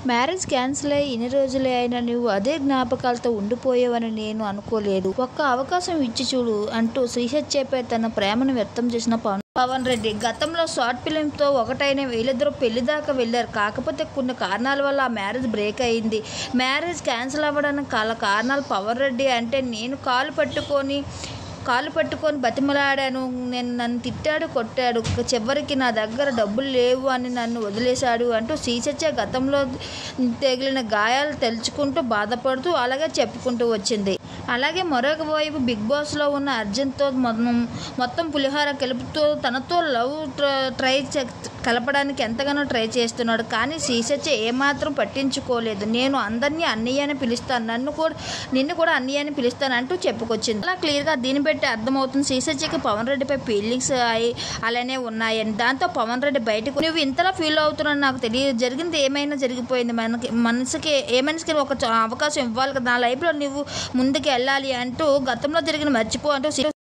marriage cancel అయ్యి ఇన్ని రోజులే అయినా నువ్వు అదే జ్ఞాపకాలతో ఉండిపోయావని నేను అనుకోలేదు ఒక్క అవకాశం ఇచ్చి చూడు అంటూ శ్రీహత్యపై తన ప్రేమను వ్యక్తం చేసిన పవన్ పవన్ రెడ్డి గతంలో షార్ట్ ఫిలింతో ఒకటైన వీళ్ళిద్దరూ పెళ్లి దాకా వెళ్ళారు కాకపోతే కొన్ని కారణాల వల్ల ఆ మ్యారేజ్ బ్రేక్ అయింది మ్యారేజ్ క్యాన్సిల్ అవ్వడానికి కల కారణాలు పవన్ రెడ్డి అంటే నేను కాలు పట్టుకొని కాలు పట్టుకొని బతిమలాడాను నేను నన్ను తిట్టాడు కొట్టాడు చివరికి నా దగ్గర డబ్బులు లేవు అని నన్ను వదిలేశాడు అంటూ శ్రీసత్య గతంలో తగిలిన గాయాలు తెలుసుకుంటూ బాధపడుతూ అలాగే చెప్పుకుంటూ వచ్చింది అలాగే మరొక వైపు బిగ్ బాస్లో ఉన్న అర్జున్తో మొత్తం మొత్తం పులిహార కలుపుతూ తనతో లవ్ ట్ర- ట్రై చే- కలపడానికి ఎంతగానో ట్రై చేస్తున్నాడు కానీ శ్రీసత్య ఏమాత్రం పట్టించుకోలేదు నేను అందరినీ అన్నయ్య అని పిలుస్తాను నన్ను కూడా నిన్ను కూడా అన్నయ్య అని పిలుస్తాను అంటూ చెప్పుకొచ్చింది అలా క్లియర్గా దీన్ని బట్టి అర్థమవుతుంది శ్రీసత్యకి పవన్ రెడ్డిపై ఫీలింగ్స్ అయి అలానే ఉన్నాయని దాంతో పవన్ రెడ్డి బయటకు నువ్వు ఇంతలా ఫీల్ అవుతున్నావు నాకు తెలియదు జరిగింది ఏమైనా జరిగిపోయింది మనకి మనసుకి ఏ మనిషికి ఒక చ- అవకాశం ఇవ్వాలి కదా నా లైఫ్లో నువ్వు ముందుకు వెళ్ళాలి అంటూ గతంలో జరిగిన మర్చిపో అంటూ శ్రీ-